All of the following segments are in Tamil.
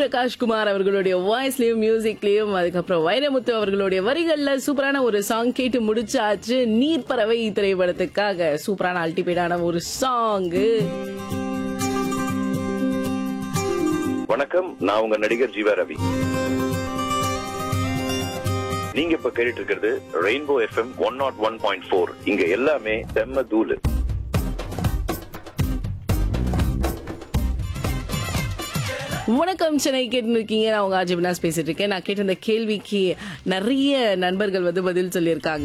பிரகாஷ் குமார் அவர்களுடைய வாய்ஸ்லயும் மியூசிக்லயும் அதுக்கப்புறம் வைரமுத்து அவர்களுடைய வரிகள்ல சூப்பரான ஒரு சாங் கேட்டு முடிச்சாச்சு நீர் பறவை திரைப்படத்துக்காக சூப்பரான அல்டிமேட்டான ஒரு சாங்கு வணக்கம் நான் உங்க நடிகர் ஜீவா ரவி நீங்க இப்ப கேட்டுட்டு இருக்கிறது Rainbow FM one not one point four இங்க எல்லாமே செம்ம தூளு வணக்கம் சென்னை கேட்டு இருக்கீங்க நான் உங்க ஆஜி வினாஸ் பேசிட்டு இருக்கேன் நான் கேட்ட இந்த கேள்விக்கு நிறைய நண்பர்கள் வந்து பதில் சொல்லியிருக்காங்க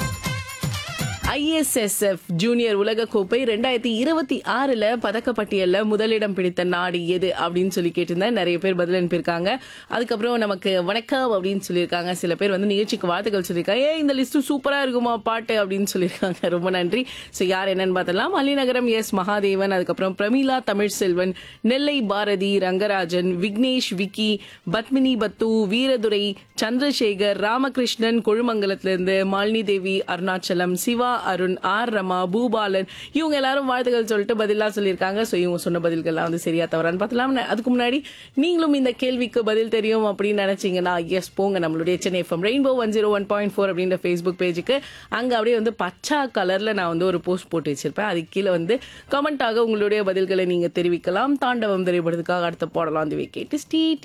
ஐஎஸ்எஸ்எஃப் ஜூனியர் உலக கோப்பை ரெண்டாயிரத்தி இருபத்தி ஆறுல பதக்கப்பட்டியல்ல முதலிடம் பிடித்த நாடு எது அப்படின்னு சொல்லி கேட்டிருந்தேன் நிறைய பேர் பதில் அனுப்பியிருக்காங்க அதுக்கப்புறம் நமக்கு வணக்கம் அப்படின்னு சொல்லியிருக்காங்க சில பேர் வந்து நிகழ்ச்சிக்கு வாழ்த்துக்கள் சொல்லியிருக்காங்க ஏ இந்த லிஸ்ட் சூப்பரா இருக்குமா பாட்டு அப்படின்னு சொல்லியிருக்காங்க ரொம்ப நன்றி ஸோ யார் என்னன்னு பார்த்தலாம் அலிநகரம் எஸ் மகாதேவன் அதுக்கப்புறம் பிரமீளா தமிழ் செல்வன் நெல்லை பாரதி ரங்கராஜன் விக்னேஷ் விக்கி பத்மினி பத்து வீரதுரை சந்திரசேகர் ராமகிருஷ்ணன் கொழுமங்கலத்திலிருந்து மாலினி தேவி அருணாச்சலம் சிவா அருண் ஆர் ரமா பூபாலன் இவங்க எல்லாரும் வாழ்த்துக்கள் சொல்லிட்டு பதிலா சொல்லியிருக்காங்க ஸோ இவங்க சொன்ன பதில்கள்லாம் வந்து சரியா தவறான்னு பார்த்தலாம் அதுக்கு முன்னாடி நீங்களும் இந்த கேள்விக்கு பதில் தெரியும் அப்படின்னு நினைச்சீங்கன்னா எஸ் போங்க நம்மளுடைய Chennai FM Rainbow one zero one point four அப்படின்ற ஃபேஸ்புக் பேஜுக்கு அங்க அப்படியே வந்து பச்சா கலர்ல நான் வந்து ஒரு போஸ்ட் போட்டு வச்சிருப்பேன் அதுக்கு கீழே வந்து கமெண்டாக உங்களுடைய பதில்களை நீங்க தெரிவிக்கலாம் தாண்டவம் திரைப்படத்துக்காக அடுத்த போடலாம் அந்த கேட்டு ஸ்டீ